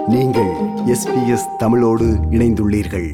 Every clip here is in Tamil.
நீங்கள் எஸ்பிஎஸ் தமிழோடு இணைந்துள்ளீர்கள்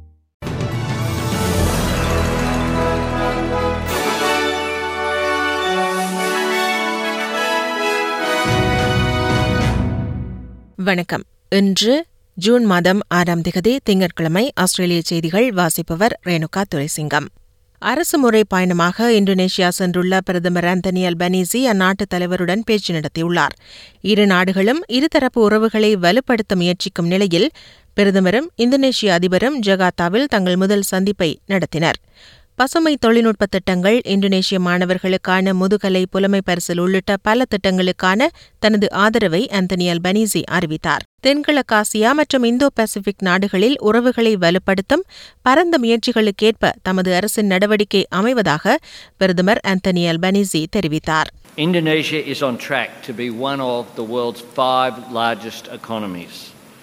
வணக்கம் இன்று ஜூன் மாதம் ஆறாம் திகதி திங்கட்கிழமை ஆஸ்திரேலிய செய்திகள் வாசிப்பவர் ரேணுகா துரைசிங்கம் அரசு முறை பயணமாக இந்தோனேஷியா சென்றுள்ள பிரதமர் ஆந்தனி அல்பனீசி அந்நாட்டு தலைவருடன் பேச்சு நடத்தியுள்ளார் இரு நாடுகளும் இருதரப்பு உறவுகளை வலுப்படுத்த முயற்சிக்கும் நிலையில் பிரதமரும் இந்தோனேஷிய அதிபரும் ஜகார்த்தாவில் தங்கள் முதல் சந்திப்பை நடத்தினர் பசுமை தொழில்நுட்ப திட்டங்கள் இந்தோனேஷிய மாணவர்களுக்கான முதுகலை புலமை பரிசில் உள்ளிட்ட பல திட்டங்களுக்கான தனது ஆதரவை ஆந்தனி அல்பனீசி அறிவித்தார் தென்கிழக்காசியா மற்றும் இந்தோ பசிபிக் நாடுகளில் உறவுகளை வலுப்படுத்தும் பரந்த முயற்சிகளுக்கேற்ப தமது அரசின் நடவடிக்கை அமைவதாக பிரதமர் ஆந்தனி அல்பனீசி தெரிவித்தார் Indonesia is on track to be one of the world's five largest economies.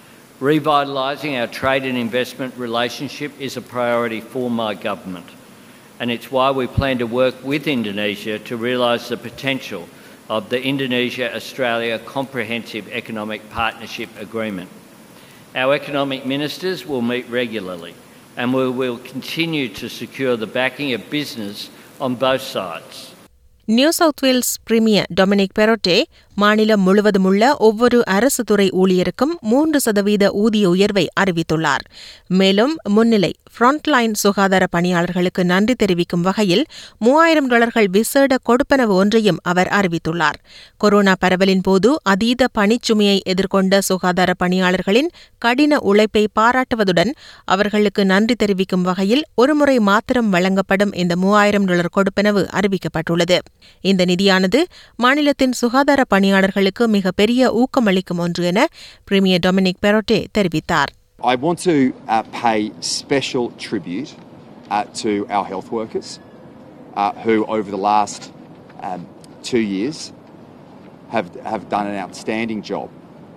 Revitalising our trade and investment relationship is a priority for my government, and it's why we plan to work with Indonesia to realise the potential of the Indonesia Australia Comprehensive Economic Partnership Agreement. Our economic ministers will meet regularly, and we will continue to secure the backing of business on both sides. New South Wales premier Dominic Perrottet மாநிலம் முழுவதும் உள்ள ஒவ்வொரு அரசு துறை ஊழியருக்கும் மூன்று சதவீத ஊதிய உயர்வை அறிவித்துள்ளார் மேலும் முன்னிலை ஃப்ரண்ட்லைன் சுகாதார பணியாளர்களுக்கு நன்றி தெரிவிக்கும் வகையில் மூவாயிரம் டாலர்கள் விசேட கொடுப்பனவு ஒன்றையும் அவர் அறிவித்துள்ளார் கொரோனா பரவலின் போது அதீத பணிச்சுமையை எதிர்கொண்ட சுகாதார பணியாளர்களின் கடின உழைப்பை பாராட்டுவதுடன் அவர்களுக்கு நன்றி தெரிவிக்கும் வகையில் ஒருமுறை மாத்திரம் வழங்கப்படும் இந்த மூவாயிரம் டாலர் கொடுப்பனவு அறிவிக்கப்பட்டுள்ளது இந்த நிதியானது மாநிலத்தின் சுகாதார பணியாளர்களுக்கு மிகப்பெரிய ஊக்கமளிக்கும் ஒன்று என பிரீமியர் டொமினிக் பெரோட்டே தெரிவித்தார் I want to uh, pay special tribute uh, to our health workers uh, who, over the last um, two years, have, have done an outstanding job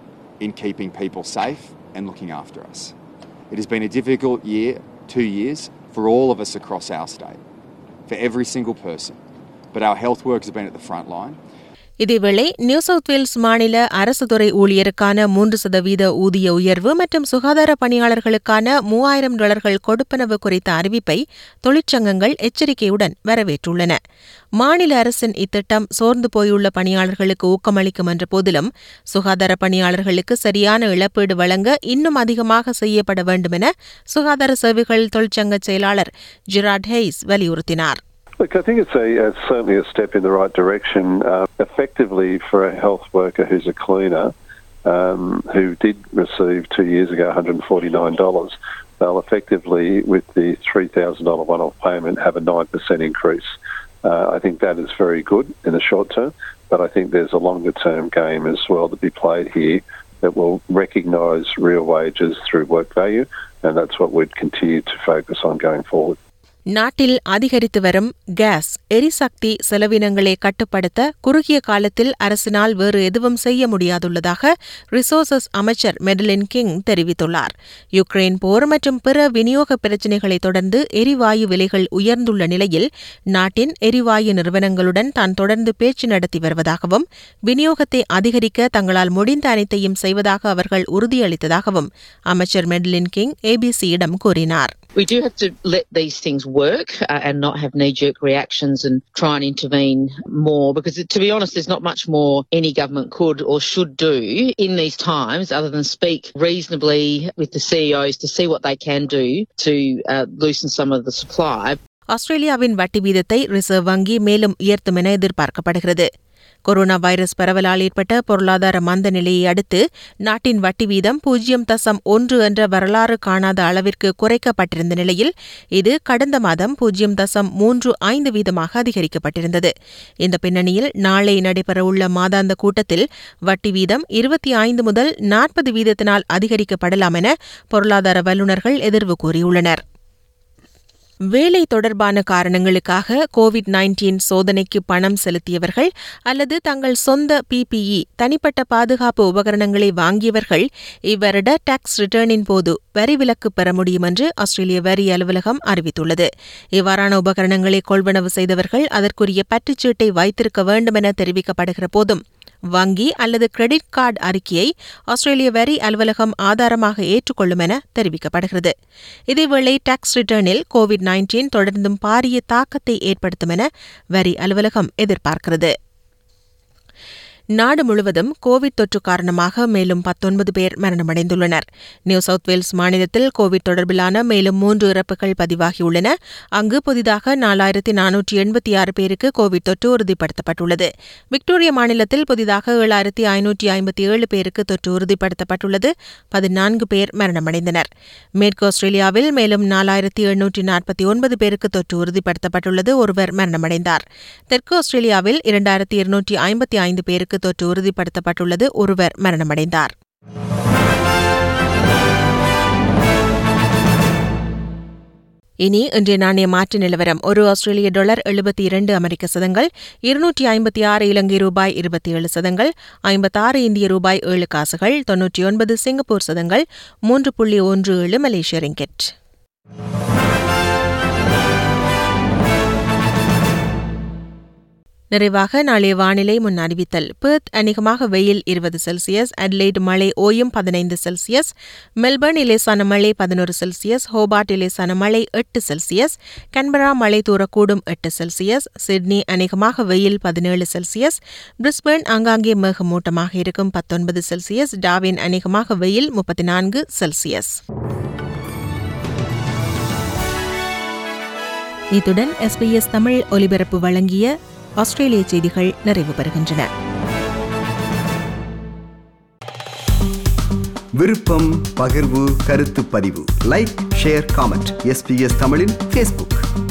in keeping people safe and looking after us. It has been a difficult year, two years, for all of us across our state, for every single person. But our health workers have been at the front line. இதேவேளை நியூ சவுத் வேல்ஸ் மாநில அரசு துறை ஊழியருக்கான மூன்று சதவீத ஊதிய உயர்வு மற்றும் சுகாதார பணியாளர்களுக்கான மூவாயிரம் டாலர்கள் கொடுப்பனவு குறித்த அறிவிப்பை தொழிற்சங்கங்கள் எச்சரிக்கையுடன் வரவேற்றுள்ளன மாநில அரசின் இத்திட்டம் சோர்ந்து போயுள்ள பணியாளர்களுக்கு ஊக்கமளிக்கும் என்ற போதிலும் சுகாதார பணியாளர்களுக்கு சரியான இழப்பீடு வழங்க இன்னும் அதிகமாக செய்யப்பட வேண்டும் என சுகாதார சேவைகள் தொழிற்சங்க செயலாளர் ஜிராட் ஹெய்ஸ் வலியுறுத்தினார் Look, I think it's a, uh, certainly a step in the right direction. Uh, effectively, for a health worker who's a cleaner um, who did receive two years ago $149, they'll effectively, with the $3,000 one off payment, have a 9% increase. Uh, I think that is very good in the short term, but I think there's a longer term game as well to be played here that will recognise real wages through work value, and that's what we'd continue to focus on going forward. நாட்டில் அதிகரித்து வரும் கேஸ் எரிசக்தி செலவினங்களை கட்டுப்படுத்த குறுகிய காலத்தில் அரசினால் வேறு எதுவும் செய்ய முடியாதுள்ளதாக ரிசோர்சஸ் அமைச்சர் மெடலின் கிங் தெரிவித்துள்ளார் யுக்ரைன் போர் மற்றும் பிற விநியோக பிரச்சினைகளை தொடர்ந்து எரிவாயு விலைகள் உயர்ந்துள்ள நிலையில் நாட்டின் எரிவாயு நிறுவனங்களுடன் தான் தொடர்ந்து பேச்சு நடத்தி வருவதாகவும் விநியோகத்தை அதிகரிக்க தங்களால் முடிந்த அனைத்தையும் செய்வதாக அவர்கள் உறுதியளித்ததாகவும் அமைச்சர் மெடலின் கிங் ஏபிசியிடம் கூறினார் We do have to let these things work uh, and not have knee jerk reactions and try and intervene more because, to be honest, there's not much more any government could or should do in these times other than speak reasonably with the CEOs to see what they can do to uh, loosen some of the supply. ஆஸ்திரேலியாவின் வட்டி வீதத்தை ரிசர்வ் வங்கி மேலும் உயர்த்தும் என எதிர்பார்க்கப்படுகிறது கொரோனா வைரஸ் பரவலால் ஏற்பட்ட பொருளாதார மந்த நிலையை அடுத்து நாட்டின் வட்டி வீதம் பூஜ்ஜியம் தசம் ஒன்று என்ற வரலாறு காணாத அளவிற்கு குறைக்கப்பட்டிருந்த நிலையில் இது கடந்த மாதம் பூஜ்ஜியம் தசம் மூன்று ஐந்து வீதமாக அதிகரிக்கப்பட்டிருந்தது இந்த பின்னணியில் நாளை நடைபெறவுள்ள மாதாந்த கூட்டத்தில் வட்டி வீதம் இருபத்தி ஐந்து முதல் நாற்பது வீதத்தினால் அதிகரிக்கப்படலாம் என பொருளாதார வல்லுநர்கள் எதிர்வு கூறியுள்ளனர் வேலை தொடர்பான காரணங்களுக்காக கோவிட் நைன்டீன் சோதனைக்கு பணம் செலுத்தியவர்கள் அல்லது தங்கள் சொந்த பிபிஇ தனிப்பட்ட பாதுகாப்பு உபகரணங்களை வாங்கியவர்கள் இவ்வருட டாக்ஸ் ரிட்டர்னின் போது வரி விலக்கு பெற முடியும் என்று ஆஸ்திரேலிய வரி அலுவலகம் அறிவித்துள்ளது இவ்வாறான உபகரணங்களை கொள்வனவு செய்தவர்கள் அதற்குரிய பற்றுச்சீட்டை வைத்திருக்க வேண்டும் என தெரிவிக்கப்படுகிற போதும் வங்கி அல்லது கிரெடிட் கார்டு அறிக்கையை ஆஸ்திரேலிய வரி அலுவலகம் ஆதாரமாக ஏற்றுக்கொள்ளும் என தெரிவிக்கப்படுகிறது இதேவேளை டாக்ஸ் ரிட்டர்னில் கோவிட் நைன்டீன் தொடர்ந்தும் பாரிய தாக்கத்தை ஏற்படுத்தும் என வரி அலுவலகம் எதிர்பார்க்கிறது நாடு முழுவதும் கோவிட் தொற்று காரணமாக மேலும் பத்தொன்பது பேர் மரணமடைந்துள்ளனர் நியூ சவுத் வேல்ஸ் மாநிலத்தில் கோவிட் தொடர்பிலான மேலும் மூன்று இறப்புகள் பதிவாகியுள்ளன அங்கு புதிதாக நாலாயிரத்தி நானூற்றி எண்பத்தி ஆறு பேருக்கு கோவிட் தொற்று உறுதிப்படுத்தப்பட்டுள்ளது விக்டோரியா மாநிலத்தில் புதிதாக ஏழாயிரத்தி ஐநூற்றி ஐம்பத்தி ஏழு பேருக்கு தொற்று உறுதிப்படுத்தப்பட்டுள்ளது பதினான்கு பேர் மரணமடைந்தனர் மேற்கு ஆஸ்திரேலியாவில் மேலும் நாலாயிரத்தி எழுநூற்றி நாற்பத்தி ஒன்பது பேருக்கு தொற்று உறுதிப்படுத்தப்பட்டுள்ளது ஒருவர் மரணமடைந்தார் தெற்கு ஆஸ்திரேலியாவில் இரண்டாயிரத்தி இருநூற்றி ஐம்பத்தி ஐந்து பேருக்கு தொற்று உறுதிப்படுத்தப்பட்டுள்ளது ஒருவர் மரணமடைந்தார் இனி இன்றைய நாணய மாற்று நிலவரம் ஒரு ஆஸ்திரேலிய டாலர் எழுபத்தி இரண்டு அமெரிக்க சதங்கள் இருநூற்றி ஐம்பத்தி ஆறு இலங்கை ரூபாய் இருபத்தி ஏழு சதங்கள் ஐம்பத்தாறு இந்திய ரூபாய் ஏழு காசுகள் தொன்னூற்றி ஒன்பது சிங்கப்பூர் சதங்கள் மூன்று புள்ளி ஒன்று ஏழு மலேசிய ரிங்கெட் நிறைவாக நாளைய வானிலை முன் அறிவித்தல் பெர்த் அநேகமாக வெயில் இருபது செல்சியஸ் அட்லைட் மழை ஓயும் பதினைந்து செல்சியஸ் மெல்பர்ன் இலேசான மழை பதினோரு செல்சியஸ் ஹோபார்ட் இலேசான மழை எட்டு செல்சியஸ் கன்பரா மழை தூரக்கூடும் எட்டு செல்சியஸ் சிட்னி அநேகமாக வெயில் பதினேழு செல்சியஸ் பிரிஸ்பர்ன் ஆங்காங்கே மேகமூட்டமாக இருக்கும் பத்தொன்பது செல்சியஸ் டாவின் அநேகமாக வெயில் முப்பத்தி நான்கு செல்சியஸ் இத்துடன் எஸ்பிஎஸ் தமிழ் ஒலிபரப்பு வழங்கிய ஆஸ்திரேலிய செய்திகள் நிறைவு பெறுகின்றன விருப்பம் பகிர்வு கருத்து பதிவு லைக் ஷேர் காமெண்ட் எஸ்பிஎஸ் தமிழின் ஃபேஸ்புக்